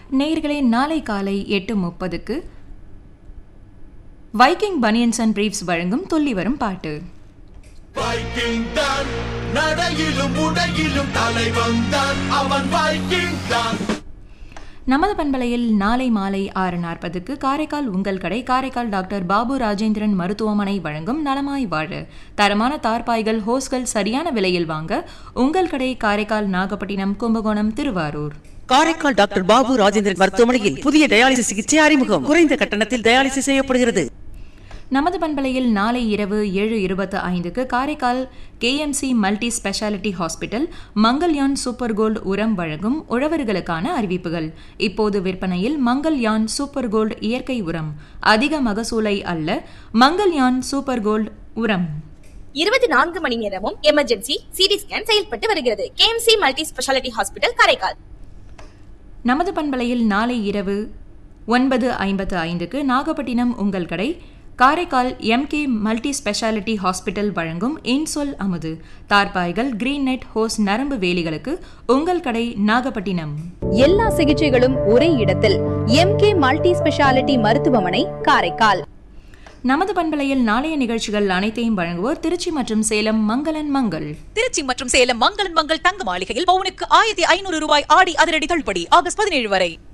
நேயர்களே நாளை காலை எட்டு முப்பதுக்கு வைக்கிங் பனியன்ஸ் அண்ட் பிரீஃப்ஸ் வழங்கும் துள்ளி வரும் பாட்டு வைக்கிங் தான் நடையிலும் உடையிலும் தலைவன் தான் அவன் வைக்கிங் தான் நமது பண்பலையில் நாளை மாலை ஆறு நாற்பதுக்கு காரைக்கால் உங்கள் கடை காரைக்கால் டாக்டர் பாபு ராஜேந்திரன் மருத்துவமனை வழங்கும் நலமாய் வாழ தரமான தார்பாய்கள் ஹோஸ்கள் சரியான விலையில் வாங்க உங்கள் கடை காரைக்கால் நாகப்பட்டினம் கும்பகோணம் திருவாரூர் காரைக்கால் டாக்டர் பாபு ராஜேந்திரன் மருத்துவமனையில் புதிய டயாலிசிஸ் சிகிச்சை அறிமுகம் குறைந்த கட்டணத்தில் டயாலிசிஸ் செய்யப்படுகிறது நமது பண்பலையில் நாளை இரவு ஏழு இருபத்து ஐந்துக்கு Karaikal KMC multi speciality hospital Mangalyaan super gold உரம் வழங்கும் உழவர்களுக்கான அறிவிப்புகள் இப்போது விற்பனையில் மங்கள்யான் சூப்பர் கோல்டு இயற்கை உரம் அதிக மகசூலை அல்ல மங்கள்யான் சூப்பர் கோல்டு உரம் இருபத்தி நான்கு மணி நேரமும் எமர்ஜென்சி சிடி ஸ்கேன் செயல்பட்டு வருகிறது KMC multi speciality hospital Karaikal நமது பண்பலையில் நாளை இரவு ஒன்பது ஐம்பத்து ஐந்துக்கு நாகப்பட்டினம் உங்கள் கடை Karaikal MK multi speciality hospital வழங்கும் இன்சொல் அமுது தார்பாய்கள் கிரீன் நெட் ஹோஸ் நரம்பு வேலிகளுக்கு உங்கள் கடை நாகப்பட்டினம் எல்லா சிகிச்சைகளும் ஒரே இடத்தில் எம்கே மல்டி ஸ்பெஷாலிட்டி மருத்துவமனை காரைக்கால் நமது பண்பலையில் நாளைய நிகழ்ச்சிகள் அனைத்தையும் வழங்குவோர் திருச்சி மற்றும் சேலம் மங்களன் மங்கள் திருச்சி மற்றும் சேலம் மங்களன் மங்கள் தங்க மாளிகையில் பவுனுக்கு ஆயிரத்தி ஐநூறு ரூபாய் ஆடி அதிரடி தள்ளுபடி ஆகஸ்ட் பதினேழு வரை